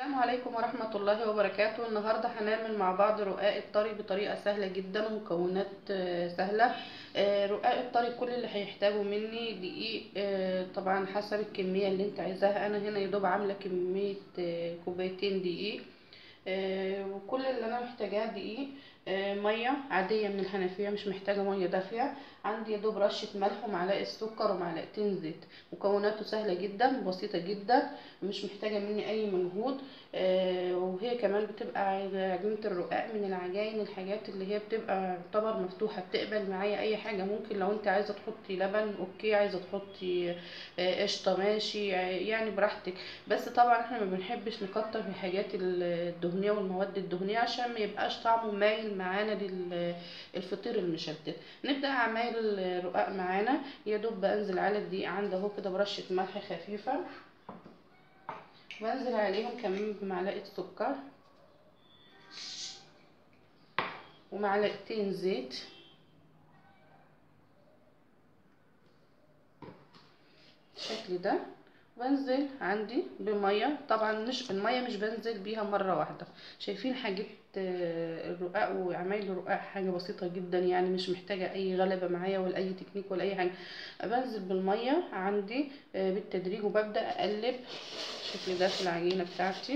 السلام عليكم ورحمة الله وبركاته النهاردة هنعمل مع بعض رقاق الطري بطريقة سهلة جدا ومكونات آه، سهلة آه، رقاق الطري كل اللي هيحتاجه مني دقيق آه، طبعا حسب الكمية اللي انت عايزاها انا هنا يدوب عاملة كمية آه، كوبايتين دقيق آه، وكل اللي انا محتاجاه دقيق آه، ميه عاديه من الحنفيه مش محتاجه ميه دافيه عندي يا دوب رشه ملح ومعلقه سكر ومعلقتين زيت مكوناته سهله جدا وبسيطه جدا مش محتاجه مني اي مجهود آه، وهي كمان بتبقى عجينه الرقاق من العجائن الحاجات اللي هي بتبقى تعتبر مفتوحه بتقبل معايا اي حاجه ممكن لو انت عايزه تحطي لبن اوكي عايزه تحطي آه، قشطه ماشي يعني براحتك بس طبعا احنا ما بنحبش نكتر في الحاجات الدهنيه والمواد الدهنيه عشان ما يبقاش طعمه مايل معانا للفطير المشلتت نبدا اعمال الرقاق معانا يا دوب بنزل على الدقيق عندي اهو كده برشه ملح خفيفه بنزل عليهم كمان بمعلقه سكر ومعلقتين زيت بالشكل ده بنزل عندي بميه طبعا مش الميه مش بنزل بيها مره واحده شايفين حاجه الرقاق وعمايل الرقاق حاجه بسيطه جدا يعني مش محتاجه اي غلبه معايا ولا اي تكنيك ولا اي حاجه بنزل بالميه عندي بالتدريج وببدا اقلب بالشكل ده في العجينه بتاعتي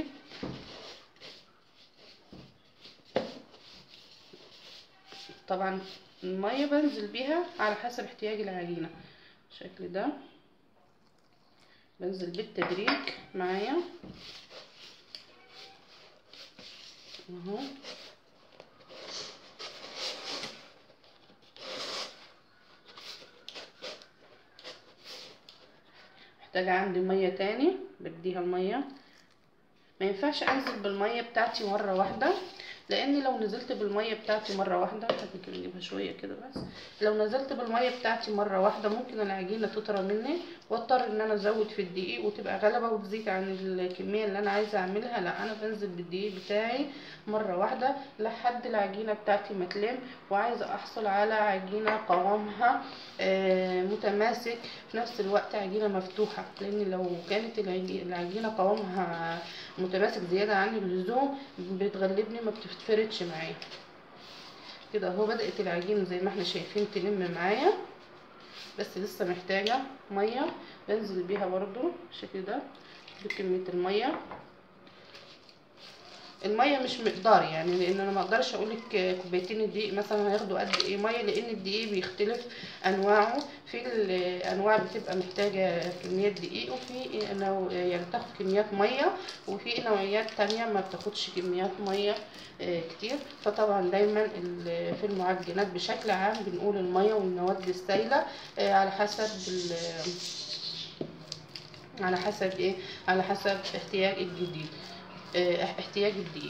طبعا الميه بنزل بيها على حسب احتياج العجينه بالشكل ده بنزل بالتدريج معايا اهو محتاجة عندي مية تاني بديها المية ما ينفعش انزل بالمية بتاعتي مرة واحدة لان لو نزلت بالميه بتاعتي مره واحده ممكن نجيبها شويه كده بس لو نزلت بالميه بتاعتي مره واحده ممكن العجينه تطرى مني واضطر ان انا ازود في الدقيق وتبقى غلبه وتزيد عن الكميه اللي انا عايزه اعملها لا انا بنزل بالدقيق بتاعي مره واحده لحد العجينه بتاعتي ما تلم وعايزه احصل على عجينه قوامها آه متماسك في نفس الوقت عجينه مفتوحه لان لو كانت العجينه قوامها متماسك زياده عن اللزوم بتغلبني ما بتتفردش معايا كده اهو بدات العجينه زي ما احنا شايفين تلم معايا بس لسه محتاجه ميه بنزل بيها برضو بالشكل ده بكميه الميه الميه مش مقدار يعني لان انا ما اقدرش اقول لك كوبايتين الدقيق مثلا هياخدوا قد ايه ميه لان الدقيق بيختلف انواعه في الانواع بتبقى محتاجه كميات دقيق وفي نوع يعني بتاخد كميات ميه وفي نوعيات تانية ما بتاخدش كميات ميه كتير فطبعا دايما في المعجنات بشكل عام بنقول الميه والمواد السائله على حسب على حسب ايه على حسب احتياج الجديد احتياج الدقيق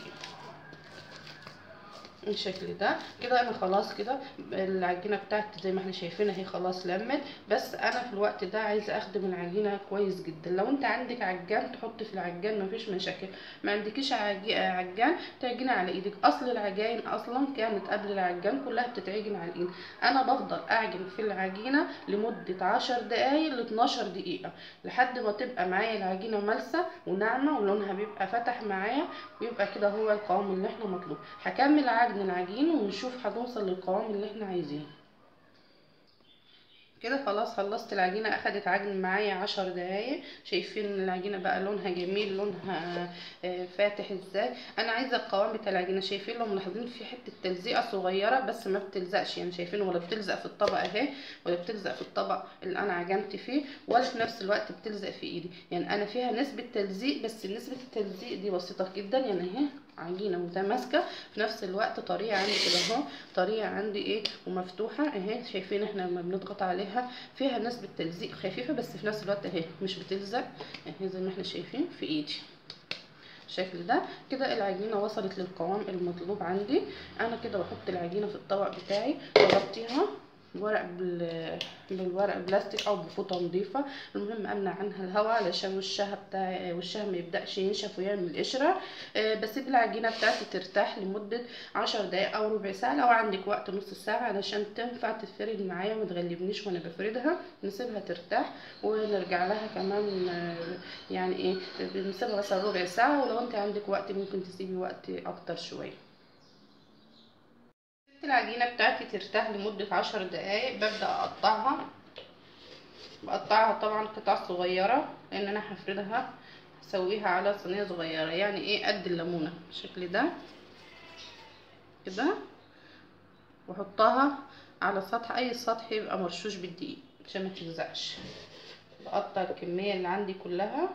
بالشكل ده كده انا خلاص كده العجينه بتاعتي زي ما احنا شايفينها هي خلاص لمت بس انا في الوقت ده عايزه اخدم العجينه كويس جدا لو انت عندك عجان تحط في العجان مفيش مشاكل ما عندكيش عجان تعجني على ايدك اصل العجاين اصلا كانت قبل العجان كلها بتتعجن على الايد انا بفضل اعجن في العجينه لمده عشر دقايق ل 12 دقيقه لحد ما تبقى معايا العجينه ملسه وناعمه ولونها بيبقى فتح معايا ويبقى كده هو القوام اللي احنا مطلوب هكمل عجن العجين ونشوف هنوصل للقوام اللي احنا عايزينه كده خلاص خلصت العجينه اخدت عجن معايا عشر دقايق شايفين العجينه بقى لونها جميل لونها فاتح ازاي انا عايزه القوام بتاع العجينه شايفين لو ملاحظين في حته تلزيقه صغيره بس ما بتلزقش يعني شايفين ولا بتلزق في الطبق اهي ولا بتلزق في الطبق اللي انا عجنت فيه ولا في نفس الوقت بتلزق في ايدي يعني انا فيها نسبه تلزيق بس نسبه التلزيق دي بسيطه جدا يعني اهي عجينه متماسكه في نفس الوقت طريه عندي كده اهو طريه عندي ايه ومفتوحه اهي شايفين احنا لما بنضغط عليها فيها نسبه تلزيق خفيفه بس في نفس الوقت اهي مش بتلزق اهي زي ما احنا شايفين في ايدي بالشكل ده كده العجينه وصلت للقوام المطلوب عندي انا كده بحط العجينه في الطبق بتاعي واغطيها بورق بال... بالورق بلاستيك او بفوطه نظيفه المهم امنع عنها الهواء علشان وشها بتاع وشها ما يبداش ينشف ويعمل قشره آه، بسيب العجينه بتاعتي ترتاح لمده عشر دقايق او ربع ساعه لو عندك وقت نص ساعه علشان تنفع تتفرد معايا وما تغلبنيش وانا بفردها نسيبها ترتاح ونرجع لها كمان آه، يعني ايه بنسيبها مثلا ربع ساعه ولو انت عندك وقت ممكن تسيبي وقت اكتر شويه العجينة بتاعتي ترتاح لمدة عشر دقايق ببدأ أقطعها بقطعها طبعا قطع صغيرة لأن أنا هفردها هسويها على صينية صغيرة يعني ايه قد الليمونة بالشكل ده كده واحطها على سطح اي سطح يبقى مرشوش بالدقيق عشان ما تلزقش بقطع الكمية اللي عندي كلها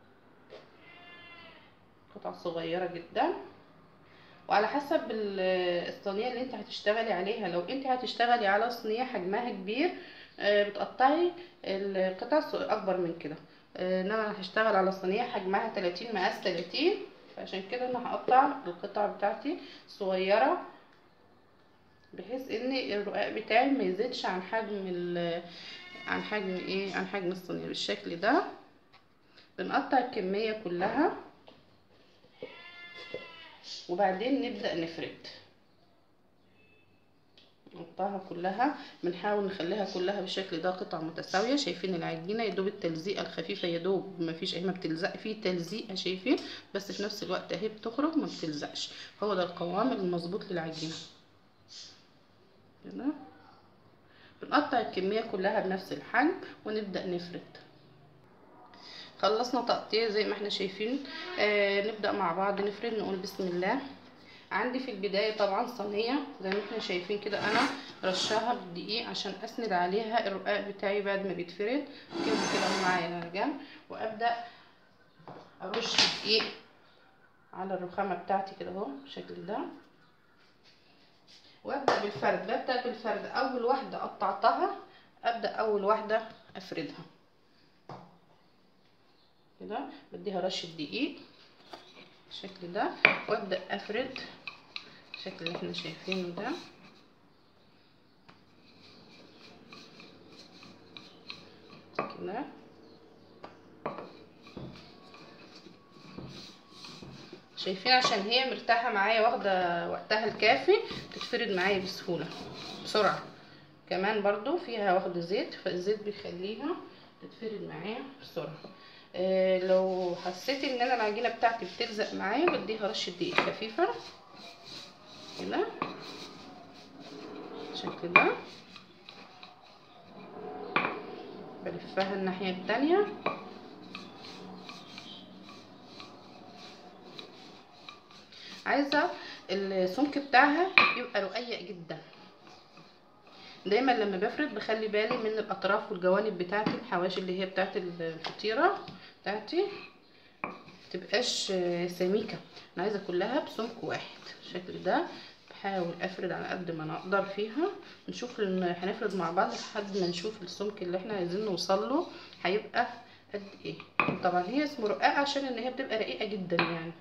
قطع صغيرة جدا وعلى حسب الصينيه اللي انت هتشتغلي عليها لو انت هتشتغلي على صينيه حجمها كبير بتقطعي القطع اكبر من كده انما انا هشتغل على صينيه حجمها 30 مقاس 30 فعشان كده انا هقطع القطع بتاعتي صغيره بحيث ان الرقاق بتاعي ما يزيدش عن حجم عن حجم ايه عن حجم الصينيه بالشكل ده بنقطع الكميه كلها وبعدين نبدأ نفرد نقطعها كلها بنحاول نخليها كلها بالشكل ده قطع متساويه شايفين العجينه يدوب التلزيقه الخفيفه يدوب ما فيش اي ما بتلزق فيه تلزيقه شايفين بس في نفس الوقت اهي بتخرج ما بتلزقش هو ده القوام المظبوط للعجينه كده بنقطع الكميه كلها بنفس الحجم ونبدا نفرد خلصنا تقطيع زي ما احنا شايفين آه نبدأ مع بعض نفرد نقول بسم الله عندي في البداية طبعا صينية زي ما احنا شايفين كده انا رشاها بالدقيق عشان اسند عليها الرقاق بتاعي بعد ما بيتفرد كده كده معايا على جنب وابدأ ارش دقيق على الرخامة بتاعتي كده اهو بالشكل ده وابدأ بالفرد ببدأ بالفرد اول واحدة قطعتها ابدأ اول واحدة افردها كده بديها رشه دقيق بالشكل ده وابدا افرد الشكل اللي احنا شايفينه ده كده شايفين عشان هي مرتاحه معايا واخده وقتها الكافي تتفرد معايا بسهوله بسرعه كمان برضو فيها واخده زيت فالزيت بيخليها تتفرد معايا بسرعه آه لو حسيت ان انا العجينه بتاعتي بتلزق معايا بديها رشه دقيق خفيفه كده بالشكل ده بلفها الناحيه التانية عايزه السمك بتاعها يبقى رقيق جدا دايما لما بفرد بخلي بالي من الاطراف والجوانب بتاعتي الحواشي اللي هي بتاعت الفطيره بتاعتي متبقاش سميكه انا عايزه كلها بسمك واحد بالشكل ده بحاول افرد على قد ما نقدر فيها نشوف هنفرد مع بعض لحد ما نشوف السمك اللي احنا عايزين نوصل له هيبقى قد ايه طبعا هي اسمه رقاق عشان ان هي بتبقى رقيقه جدا يعني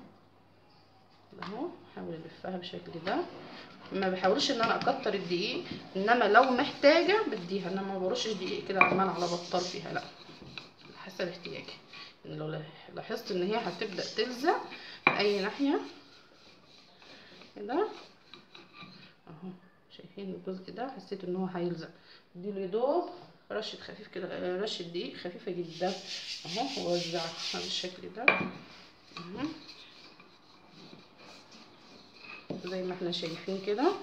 اهو حاول الفها بالشكل ده ما بحاولش ان انا اكتر الدقيق انما لو محتاجه بديها انما ما برشش دقيق كده عمال على بطال فيها لا حسب احتياجي لو لاحظت ان هي هتبدا تلزق في اي ناحيه كده اهو شايفين الجزء ده حسيت ان هو هيلزق دي يدوب رشه خفيف كده رشه دقيق خفيفه جدا اهو ووزعها بالشكل ده اهو زي ما احنا شايفين كده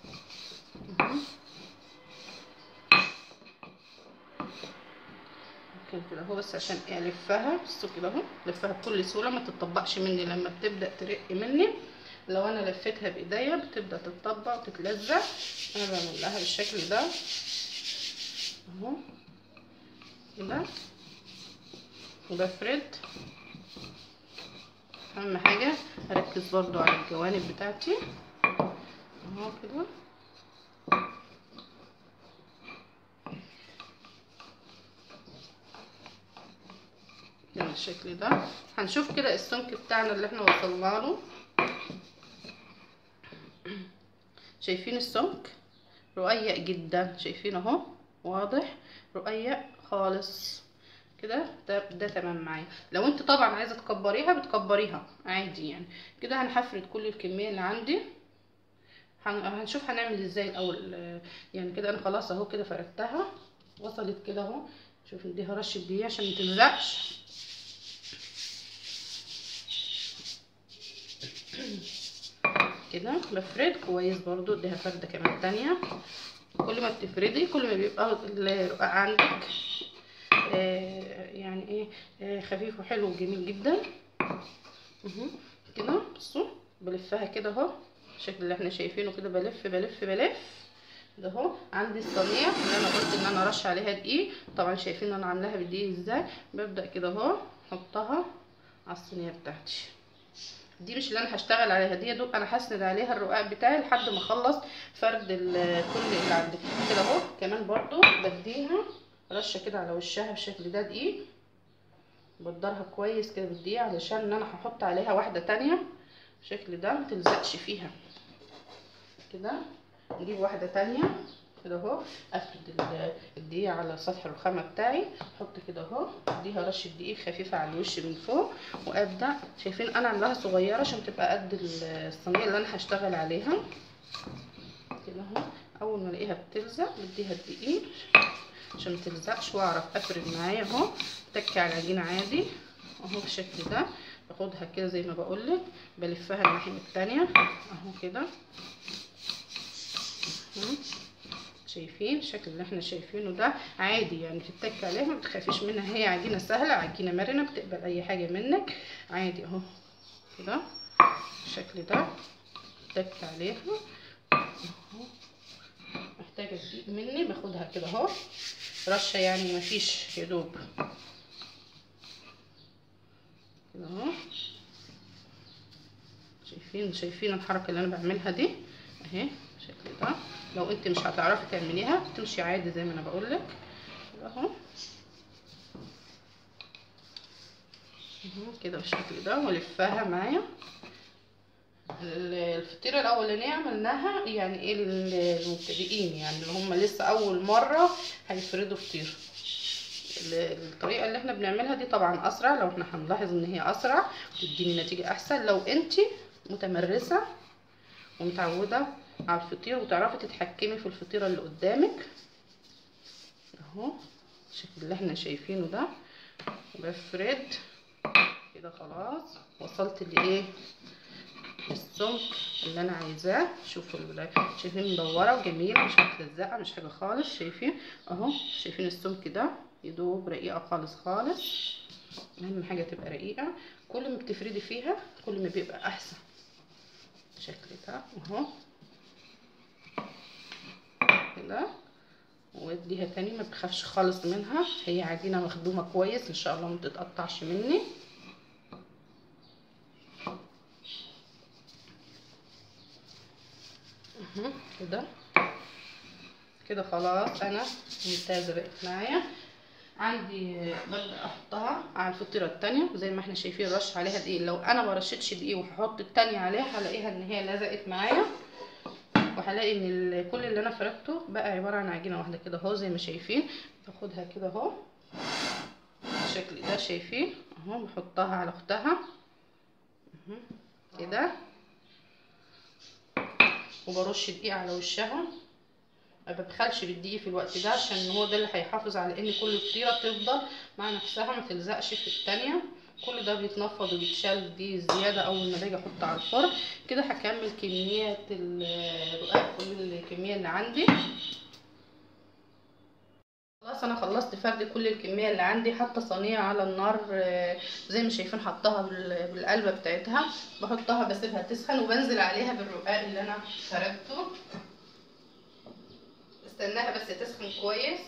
ممكن كده اهو بس عشان الفها بصوا كده اهو لفها بكل سهوله ما تتطبقش مني لما بتبدا ترق مني لو انا لفيتها بايديا بتبدا تتطبق وتتلزق انا بعمل لها بالشكل ده اهو كده وبفرد اهم حاجه اركز برضو على الجوانب بتاعتي اهو كده كده بالشكل ده هنشوف كده السمك بتاعنا اللي احنا وصلنا له شايفين السمك رقيق جدا شايفين اهو واضح رقيق خالص كده ده, ده تمام معايا لو انت طبعا عايزه تكبريها بتكبريها عادي يعني كده انا هفرد كل الكميه اللي عندي هن- هنشوف هنعمل ازاي الاول آه، يعني كده انا خلاص اهو كده فردتها وصلت كده اهو شوف نديها رشه دقيق عشان ما تلزقش كده بفرد كويس برضو اديها فرده كمان تانية كل ما بتفردي كل ما بيبقى الرقاق عندك آه، يعني ايه آه، خفيف وحلو وجميل جدا اهو كده بصوا بلفها كده اهو الشكل اللي احنا شايفينه كده بلف بلف بلف ده اهو عندي الصينيه اللي انا قلت ان انا ارش عليها دقيق طبعا شايفين انا عاملاها بالدقيق ازاي ببدا كده اهو احطها على الصينيه بتاعتي دي مش اللي انا هشتغل عليها دي يا دوب انا هسند عليها الرقاق بتاعي لحد ما اخلص فرد ال- كل اللي عندي كده اهو كمان برضو بديها رشه كده على وشها بالشكل ده دقيق بدرها كويس كده بالدقيق علشان ان انا هحط عليها واحده تانية بالشكل ده متلزقش فيها كده نجيب واحده تانية كده اهو افرد ال- الدقيق على سطح الرخامه بتاعي احط كده اهو اديها رشه دقيق خفيفه على الوش من فوق وابدا شايفين انا عاملاها صغيره عشان تبقى قد ال- الصينيه اللي انا هشتغل عليها كده اهو اول ما الاقيها بتلزق بديها الدقيق عشان ما تلزقش واعرف افرد معايا اهو تكي على العجينه عادي اهو بالشكل ده باخدها كده زي ما بقولك بلفها الناحيه التانية اهو كده اهو. شايفين الشكل اللي احنا شايفينه ده عادي يعني تتك عليها ما تخافيش منها هي عجينه سهله عجينه مرنه بتقبل اي حاجه منك عادي اهو كده بالشكل ده تك عليها اهو محتاجه دقيق مني باخدها كده اهو رشه يعني مفيش يا دوب كده اهو شايفين شايفين الحركه اللي انا بعملها دي اهي بالشكل ده لو انت مش هتعرفي تعمليها تمشي عادي زي ما انا بقولك كده اهو اهو كده بالشكل ده والفها معايا ال- الفطيرة الأولانية عملناها يعني ايه لل- للمبتدئين يعني اللي هم لسه أول مرة هيفردوا فطير ال- الطريقة اللي احنا بنعملها دي طبعا أسرع لو احنا هنلاحظ ان هي أسرع وتديني نتيجة أحسن لو انتي متمرسة ومتعودة على الفطير وتعرفي تتحكمي في الفطيرة اللي قدامك اهو الشكل اللي احنا شايفينه ده بفرد كده خلاص وصلت لايه السمك اللي انا عايزاه شوفوا ال- شايفين مدوره وجميله مش متلزقه مش حاجه خالص شايفين اهو شايفين السمك ده يدوب رقيقه خالص خالص اهم حاجه تبقى رقيقه كل ما بتفردي فيها كل ما بيبقى احسن الشكل ده اهو كده واديها تاني ما بخافش خالص منها هي عجينه مخدومه كويس ان شاء الله ما تتقطعش مني اهو كده كده خلاص انا ممتازه بقت معايا عندي ببدا احطها على الفطيره التانية زي ما احنا شايفين رش عليها دقيق لو انا ما رشتش دقيق وهحط التانية عليها هلاقيها ان هي لزقت معايا وهلاقي ان ال- كل اللي انا فردته بقى عباره عن عجينه واحده كده اهو زي ما شايفين باخدها كده اهو بالشكل ده شايفين اهو بحطها على اختها اهو كده وبرش دقيق على وشها ما ببخلش بالدقيق في الوقت ده عشان هو ده اللي هيحافظ على ان كل فطيره تفضل مع نفسها ما تلزقش في التانية كل ده بيتنفض وبيتشال دي الزياده اول ما باجي احطها على الفرن كده هكمل كميه الرقاق كل الكميه اللي عندي خلاص انا خلصت فرد كل الكميه اللي عندي حاطه صينيه على النار آه، زي ما شايفين حطها بال- بالقلبه بتاعتها بحطها بسيبها تسخن وبنزل عليها بالرقاق اللي انا فردته استناها بس تسخن كويس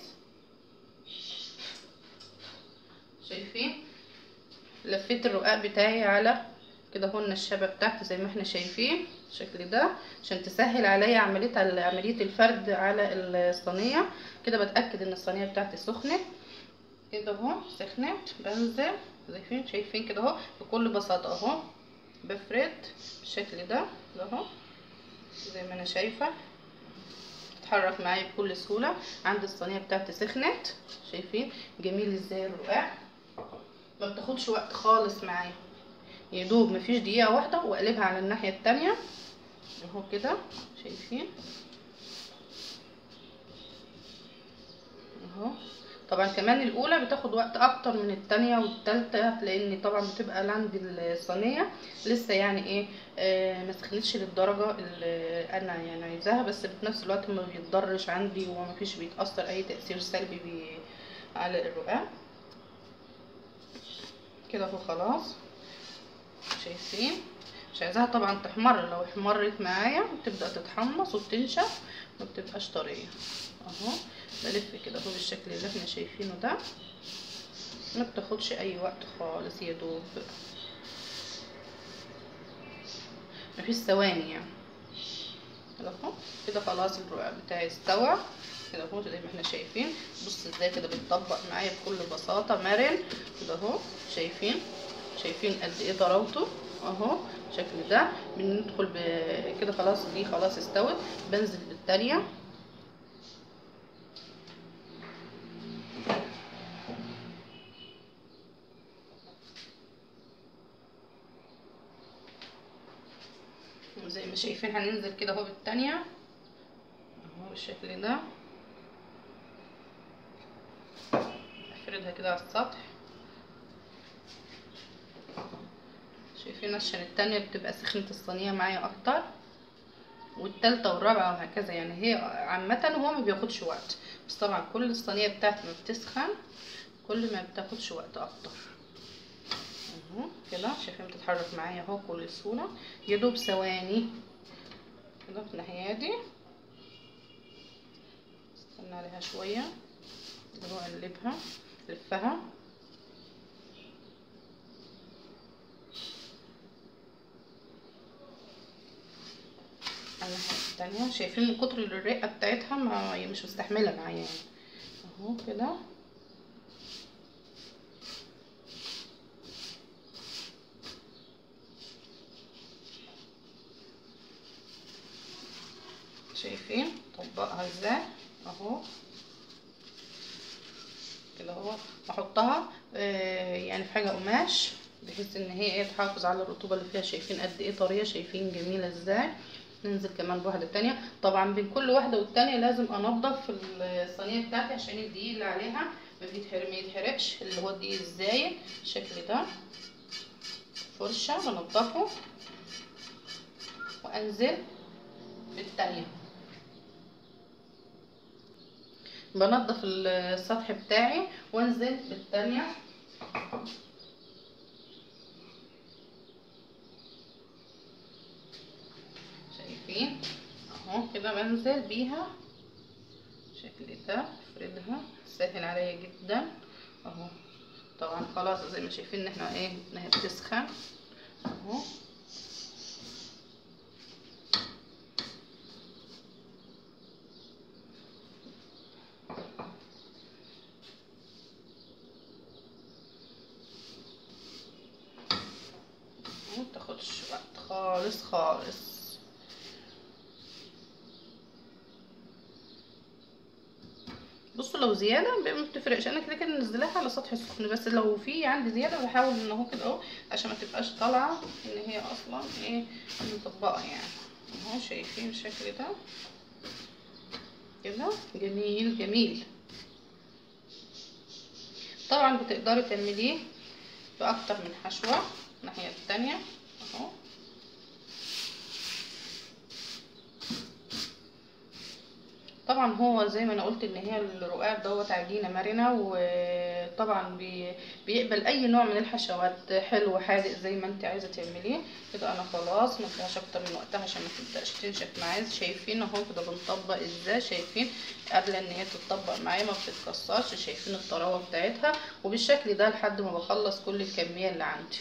شايفين لفيت الرقاق بتاعي على كده هو النشابه بتاعتي زي ما احنا شايفين بالشكل ده عشان تسهل عليا عمليه عمليه الفرد على الصينيه كده بتاكد ان الصينيه بتاعتي سخنت كده اهو سخنت بنزل شايفين شايفين كده اهو بكل بساطه اهو بفرد بالشكل ده ده اهو زي ما انا شايفه بتتحرك معايا بكل سهوله عند الصينيه بتاعتي سخنت شايفين جميل ازاي الرقاق ما بتاخدش وقت خالص معايا يا دوب مفيش دقيقه واحده واقلبها على الناحيه التانية اهو كده شايفين اهو طبعا كمان الاولى بتاخد وقت اكتر من التانية والتالتة لان طبعا بتبقى عندي الصينية لسه يعني ايه آه ما سخنتش للدرجة اللي انا يعني عايزاها بس في نفس الوقت ما بيتضرش عندي وما فيش بيتأثر اي تأثير سلبي بي على الرقاق كده اهو خلاص شايفين مش عايزاها طبعا تحمر لو احمرت معايا بتبدأ تتحمص وبتنشف ما بتبقاش طرية اهو بلف كده اهو بالشكل اللي احنا شايفينه ده ما بتاخدش اي وقت خالص يا دوب مفيش ثواني يعني كده اهو كده خلاص الرقاق بتاعي استوى كده اهو زي ما احنا شايفين بص ازاي كده بيتطبق معايا بكل بساطه مرن كده اهو شايفين شايفين قد ايه طراوته اهو الشكل ده بندخل ب... كده خلاص دي خلاص استوت بنزل بالتانية زي ما شايفين هننزل كده اهو بالتانية اهو بالشكل ده افردها كده على السطح شايفين عشان التانية بتبقى سخنة الصينية معايا اكتر والتالتة والرابعة وهكذا يعني هي عامة هو ما بياخدش وقت بس طبعا كل الصينية بتاعتي ما بتسخن كل ما بتاخدش وقت اكتر اهو كده شايفين بتتحرك معايا اهو بكل سهولة يدوب ثواني كده في الناحية دي استنى عليها شوية اللي هو اقلبها لفها الناحية التانية شايفين من كتر الرقة بتاعتها ما هي مش مستحملة معايا يعني اهو كده شايفين طبقها ازاي اهو كده اهو احطها آه يعني في حاجه قماش بحيث ان هي ايه تحافظ على الرطوبه اللي فيها شايفين قد ايه طريه شايفين جميله ازاي ننزل كمان بواحده تانية طبعا بين كل واحده والتانية لازم انضف الصينيه بتاعتي عشان الدقيق اللي عليها ما بيتحرق ما يتحرقش اللي هو الدقيق الزايد بالشكل ده فرشه بنضفه وانزل بالتانية بنضف السطح بتاعي وانزل بالتانية شايفين اهو كده بنزل بيها بالشكل ده افردها سهل عليا جدا اهو طبعا خلاص زي ما شايفين ان احنا ايه انها بتسخن اهو متاخدش وقت خالص خالص بصوا لو زياده ما بتفرقش انا كده كده منزلاها على سطح سخن بس لو في عندي زياده بحاول ان اهو كده اهو عشان ما تبقاش طالعه ان هي اصلا ايه مطبقه يعني اهو شايفين الشكل ده كده جميل جميل طبعا بتقدري تعمليه باكتر من حشوه الناحيه التانية اهو طبعا هو زي ما انا قلت ان هي الرقاق دوت عجينه مرنه وطبعا بي بيقبل اي نوع من الحشوات حلو حادق زي ما انت عايزه تعمليه كده انا خلاص ما فيهاش اكتر من وقتها عشان ما تبداش تنشف معايا شايفين اهو كده بنطبق ازاي شايفين قبل ان هي تتطبق معايا ما بتتكسرش شايفين الطراوه بتاعتها وبالشكل ده لحد ما بخلص كل الكميه اللي عندي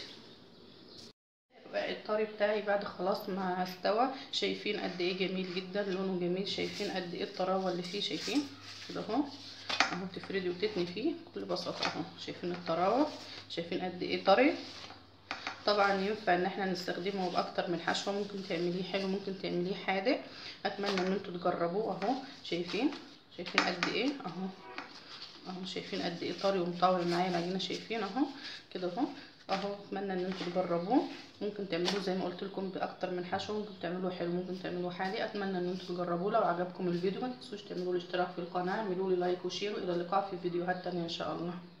الطري بتاعي بعد خلاص ما استوى شايفين قد ايه جميل جدا لونه جميل شايفين قد ايه الطراوه اللي فيه شايفين كده اهو اهو تفردي وتتني فيه بكل بساطه اهو شايفين الطراوه شايفين قد ايه طري طبعا ينفع ان احنا نستخدمه باكتر من حشوه ممكن تعمليه حلو ممكن تعمليه حادق اتمنى ان انتوا تجربوه اهو شايفين شايفين قد ايه اهو اهو شايفين قد ايه طري ومطول معايا العجينه شايفين اهو كده اهو اهو اتمنى ان انتوا تجربوه ممكن تعملوه زي ما قلت لكم باكتر من حشوه ممكن تعملوه حلو ممكن تعملوه حادق اتمنى ان انتوا تجربوه لو عجبكم الفيديو ما تنسوش تعملوا الاشتراك في القناه اعملوا لي لايك وشير والى اللقاء في فيديوهات تانية ان شاء الله